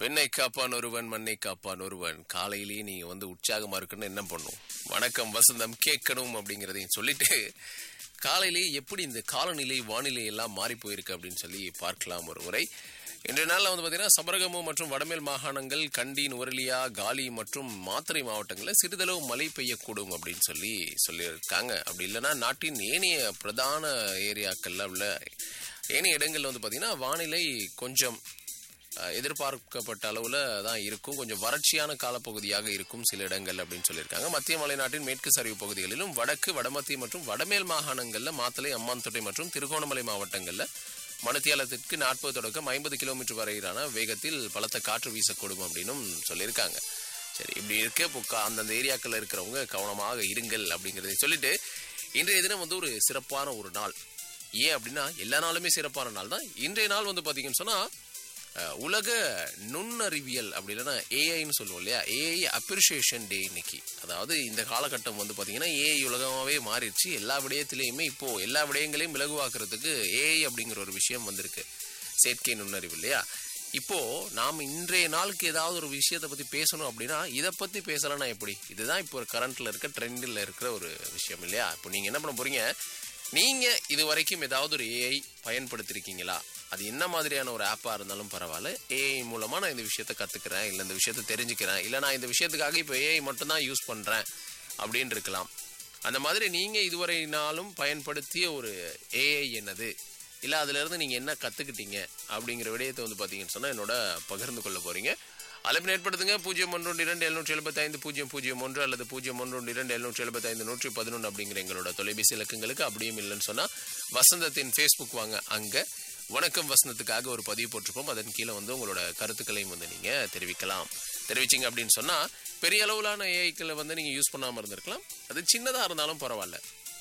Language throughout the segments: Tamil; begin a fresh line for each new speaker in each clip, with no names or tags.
வெண்ணை காப்பான் ஒருவன் மண்ணை காப்பான் ஒருவன் காலையிலேயே நீங்க வந்து உற்சாகமா இருக்குன்னு என்ன பண்ணும் வணக்கம் வசந்தம் கேட்கணும் அப்படிங்கறதையும் சொல்லிட்டு காலையிலேயே எப்படி இந்த காலநிலை வானிலை எல்லாம் மாறி போயிருக்கு அப்படின்னு சொல்லி பார்க்கலாம் ஒரு முறை இன்றைய நாளில் வந்து பார்த்தீங்கன்னா சபரகமு மற்றும் வடமேல் மாகாணங்கள் கண்டி நுவரெலியா காலி மற்றும் மாத்தறை மாவட்டங்களில் சிறிதளவு மழை பெய்யக்கூடும் அப்படின்னு சொல்லி சொல்லியிருக்காங்க அப்படி இல்லைன்னா நாட்டின் ஏனைய பிரதான ஏரியாக்கள்ல உள்ள ஏனைய இடங்கள்ல வந்து பார்த்தீங்கன்னா வானிலை கொஞ்சம் அஹ், எதிர்பார்க்கப்பட்ட அளவில் தான் இருக்கும் கொஞ்சம் வறட்சியான காலப்பகுதியாக இருக்கும் சில இடங்கள் அப்படின்னு சொல்லியிருக்காங்க மத்திய மலைநாட்டின் மேற்கு சரிவு பகுதிகளிலும் வடக்கு வடமத்திய மற்றும் வடமேல் மாகாணங்களில் மாத்தளை அம்மாந்தோட்டை மற்றும் திருகோணமலை மாவட்டங்களில் மணித்தியாலத்திற்கு நாற்பது தொடக்கம் ஐம்பது கிலோமீட்டர் வரையிலான வேகத்தில் பலத்த காற்று வீசக்கூடும் அப்படின்னும் சொல்லியிருக்காங்க சரி இப்படி இருக்க இப்போ கா- அந்தந்த ஏரியாக்களில் இருக்கிறவங்க கவனமாக இருங்கள் அப்படிங்கிறதை சொல்லிட்டு இன்றைய தினம் வந்து ஒரு சிறப்பான ஒரு நாள் ஏன் அப்படின்னா எல்லா நாளுமே சிறப்பான நாள் தான் இன்றைய நாள் வந்து பார்த்தீங்கன்னு சொன்னால் அஹ், உலக நுண்ணறிவியல் அப்படி இல்லைன்னா ஏஐன்னு சொல்லுவோம் இல்லையா ஏஐ அப்ரிஷியேஷன் டே இன்னைக்கு அதாவது இந்த காலகட்டம் வந்து பார்த்தீங்கன்னா ஏஐ உலகமாகவே மாறிடுச்சு எல்லா விடயத்திலையுமே இப்போ எல்லா விடயங்களையும் இலகுவாக்குறதுக்கு ஏஐ அப்படிங்கிற ஒரு விஷயம் வந்திருக்கு செயற்கை நுண்ணறிவு இல்லையா இப்போ நாம் இன்றைய நாளுக்கு ஏதாவது ஒரு விஷயத்தை பத்தி பேசணும் அப்படின்னா இதை பத்தி பேசலன்னா எப்படி இதுதான் இப்போ கரண்ட்ல இருக்க ட்ரெண்டில் இருக்கிற ஒரு விஷயம் இல்லையா இப்போ நீங்க என்ன பண்ண போறீங்க நீங்க இது வரைக்கும் ஏதாவது ஒரு ஏஐ பயன்படுத்திருக்கீங்களா அது என்ன மாதிரியான ஒரு ஆப்பா இருந்தாலும் பரவாயில்ல ஏஐ மூலமா நான் இந்த விஷயத்தை கத்துக்கிறேன் இல்ல இந்த விஷயத்தை தெரிஞ்சுக்கிறேன் இல்ல நான் இந்த விஷயத்துக்காக இப்போ ஏஐ மட்டும் தான் யூஸ் பண்றேன் அப்படின்னு இருக்கலாம் அந்த மாதிரி நீங்க இதுவரைனாலும் பயன்படுத்திய ஒரு ஏஐ என்னது இல்ல அதுல இருந்து நீங்க என்ன கத்துக்கிட்டீங்க அப்படிங்கிற விடயத்தை வந்து பாத்தீங்கன்னு சொன்னா என்னோட பகிர்ந்து கொள்ள போறீங்க அழைப்பு ஏற்படுத்துங்க பூஜ்ஜியம் ஒன்று இரண்டு எழுநூற்றி எழுபத்தைந்து பூஜ்ஜியம் பூஜ்ஜியம் ஒன்று அல்லது பூஜ்ஜியம் ஒன்று இரண்டு எழுநூற்றி எழுபத்தைந்து நூற்றி பதினொன்று அப்படிங்கிற எங்களோட தொலைபேசி இலக்கங்களுக்கு அப்படியும் இல்லைன்னு சொன்னா வசந்தத்தின் ஃபேஸ்புக் வாங்க அங்க வணக்கம் வசந்தத்துக்காக ஒரு பதிவு போட்டிருப்போம் அதன் கீழே வந்து உங்களோட கருத்துக்களையும் வந்து நீங்க தெரிவிக்கலாம் தெரிவிச்சிங்க அப்படின்னு சொன்னா பெரிய அளவிலான ஏஐக்களை வந்து நீங்க யூஸ் பண்ணாம இருந்திருக்கலாம் அது சின்னதா இருந்தாலும் பரவாயில்ல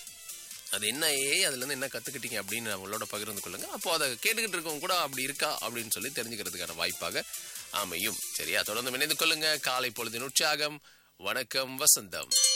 அது என்ன ஏஐ அதுல இருந்து என்ன கத்துக்கிட்டீங்க அப்படின்னு நம்மளோட பகிர்ந்து கொள்ளுங்க அப்போ அதை கேட்டுக்கிட்டு இருக்கவங்க கூட அப்படி இருக்கா அப்படின்னு சொல்லி தெரிஞ்சுக்கிறதுக்கான வாய்ப்பாக அமையும் சரியா தொடர்ந்து இணைந்து கொள்ளுங்க காலை பொழுதின் உற்சாகம் வணக்கம் வசந்தம்